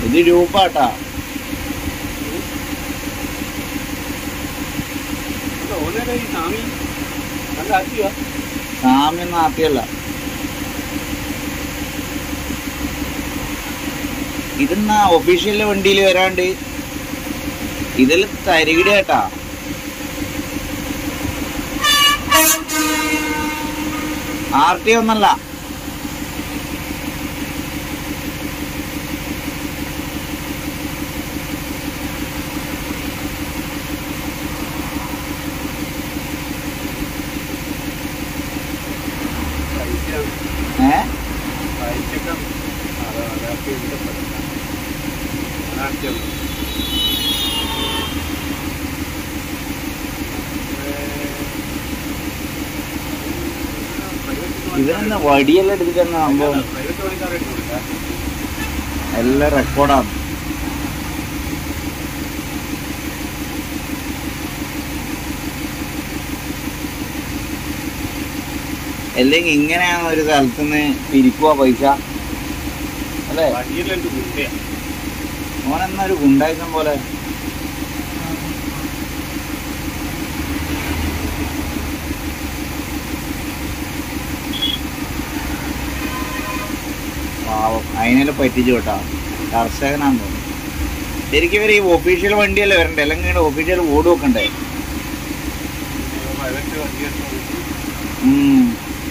ഇത് രൂപാട്ടാ ഓനേതാ ഈ സ്വാമി നല്ല ആക്റ്റീവാ സാമ്യൊന്നും ആപ്പിയല്ല ഇതെന്നാ ഒഫീഷ്യലിലെ വണ്ടിയിൽ വരാണ്ട് ഇതിൽ തരികിട കേട്ടാ ആർ ടി ഒന്നല്ല കഴിച്ചാണ് ഏ കഴിച്ചൊക്കെ അതാ അതൊക്കെ ഇഷ്ടപ്പെടില്ല അതാക്കിയൊന്നും ഇവനെന്നാ വടിയെല്ലാം എടുത്തിട്ടെന്നാ സംഭവം പ്രൈവറ്റ് പണിക്കാരെ ഇട്ടുകൊടുക്ക എല്ലാം റെക്കോർഡാണ് അല്ലെങ്കിൽ ഇങ്ങനെയാണ് ഒരു സ്ഥലത്ത് നിന്ന് പിരിക്കുക പൈസ അല്ലേ വഴിയിലെന്റെ ഗുണ്ടയാ ഓനെന്നാ ഒരു ഗുണ്ടായിസം പോലെ പാവം അതിനെല്ലാം പറ്റിച്ചു കേട്ടാ കർഷകനാന്ന് തോന്നുന്നു ശരിക്കും ഇവർ ഈ ഒഫീഷ്യൽ വണ്ടിയല്ലേ വരണ്ടേ അല്ലെങ്കിൽ ഇങ്ങനെ ഒഫീഷ്യൽ ഓട് വെക്കണ്ടേ പ്രൈവറ്റ് വണ്ടിയെടുത്ത് ഉം.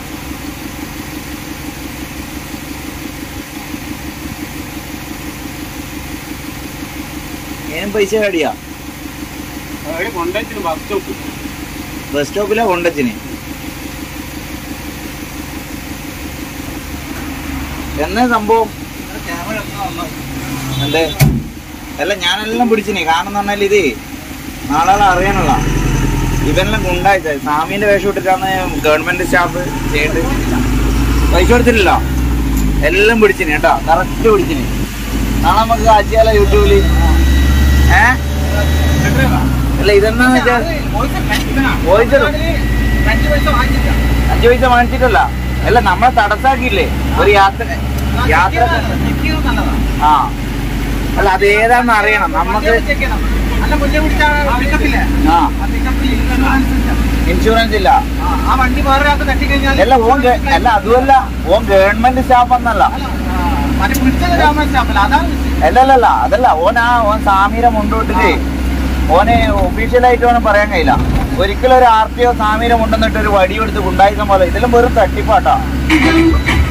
ഏനും പൈസ കടിയാ അവിടെ കൊണ്ടുവച്ചിട്ട് ബസ് സ്റ്റോപ്പ് ബസ് സ്റ്റോപ്പിലാ കൊണ്ടച്ചിന് എന്നാ സംഭവം എന്തേ അല്ല ഞാനെല്ലാം പിടിച്ചിനി കാരണം എന്ന് പറഞ്ഞാൽ ഇത് നാളെ അറിയാനുള്ള ഇവനെല്ലാം ഗുണ്ടായിച്ച സ്വാമീന്റെ വേഷം ഇട്ടിട്ടാണ് ഗവൺമെന്റ് സ്റ്റാഫ് ചെയ്തിട്ട് പൈസ കൊടുത്തിട്ടില്ല എല്ലാം പിടിച്ചിനി കേട്ടോ കറക്റ്റ് പിടിച്ചിനി നാളെ നമുക്ക് കാച്ചിയാലോ യൂട്യൂബില് ഏ അല്ല ഇതെന്നാന്ന് വെച്ചാൽ വോയിസ് അഞ്ചു പൈസ വാങ്ങിച്ചിട്ടല്ല അല്ല നമ്മളെ തടസ്സാക്കിയില്ലേ ഒരു യാത്ര യാത്ര ആ അല്ല അത് ഏതാന്ന് അറിയണം നമുക്ക് ആ ഇൻഷുറൻസ് ഇല്ല ആ വണ്ടി വേറൊരാൾക്ക് തട്ടിക്കഴിഞ്ഞാൽ അല്ല ഓൻ ഗ- അല്ല അതുമല്ല ഓൻ ഗവൺമെന്റ് സ്റ്റാഫ് എന്നല്ല മറ്റേ പിടിച്ചത് രാമൻ സ്റ്റാഫല്ല അതാണ് വിഷയം. അല്ല അല്ല അല്ല അതല്ല ഓൻ ആ ഓൻ സാമീരെ മുണ്ടോട്ടിട്ട് ഓനെ ഒഫീഷ്യലായിട്ട് ഓനെ പറയാൻ കഴിയില്ല ഒരിക്കലും ഒരു ആർ ടി ഒ സാമീരെ മുണ്ടെന്നിട്ട് ഒരു വടി എടുത്ത് ഗുണ്ടായിസം പോലെ ഇതെല്ലാം വെറും തട്ടിപ്പാട്ടാ